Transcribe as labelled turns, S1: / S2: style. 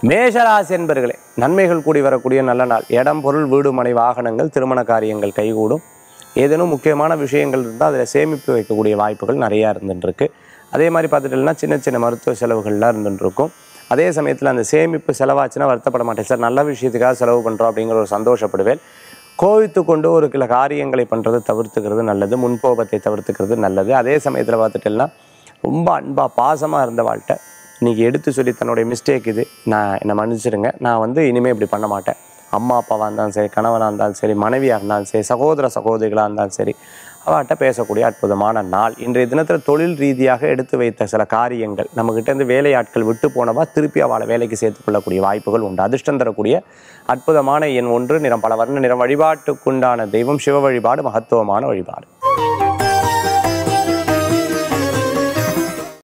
S1: மேஷராசி என்பர்களே நன்மைகள் கூடி வரக்கூடிய நல்ல நாள் இடம் பொருள் வீடு மனை வாகனங்கள் திருமண காரியங்கள் கைகூடும் ஏதேனும் முக்கியமான விஷயங்கள் இருந்தால் அதில் சேமிப்பு வைக்கக்கூடிய வாய்ப்புகள் நிறையா இருந்துருக்கு அதே மாதிரி பார்த்துட்டோம்னா சின்ன சின்ன மருத்துவ செலவுகள்லாம் இருந்துட்டு இருக்கும் அதே சமயத்தில் அந்த சேமிப்பு செலவாச்சுன்னா வருத்தப்பட மாட்டேன் சார் நல்ல விஷயத்துக்காக செலவு பண்ணுறோம் அப்படிங்கிற ஒரு சந்தோஷப்படுவேன் கோவித்து கொண்டு ஒரு சில காரியங்களை பண்ணுறது தவிர்த்துக்கிறது நல்லது முன்கோபத்தை தவிர்த்துக்கிறது நல்லது அதே சமயத்தில் பார்த்துட்டேன்னா ரொம்ப அன்பாக பாசமாக இருந்த வாழ்க்கை இன்றைக்கி எடுத்து சொல்லி தன்னுடைய மிஸ்டேக் இது நான் என்னை மன்னிச்சிடுங்க நான் வந்து இனிமேல் இப்படி பண்ண மாட்டேன் அம்மா அப்பாவாக இருந்தாலும் சரி கணவனாக இருந்தாலும் சரி மனைவியாக இருந்தாலும் சரி சகோதர சகோதரிகளாக இருந்தாலும் சரி அவர்கிட்ட பேசக்கூடிய அற்புதமான நாள் இன்றைய தினத்தில் தொழில் ரீதியாக எடுத்து வைத்த சில காரியங்கள் நம்மக்கிட்ட இருந்து வேலையாட்கள் விட்டு போனவா திருப்பி அவளை வேலைக்கு சேர்த்துக் கொள்ளக்கூடிய வாய்ப்புகள் உண்டு அதிர்ஷ்டம் தரக்கூடிய அற்புதமான எண் ஒன்று நிறம் பல வர்ண நிறம் வழிபாட்டுக்குண்டான தெய்வம் சிவ வழிபாடு மகத்துவமான வழிபாடு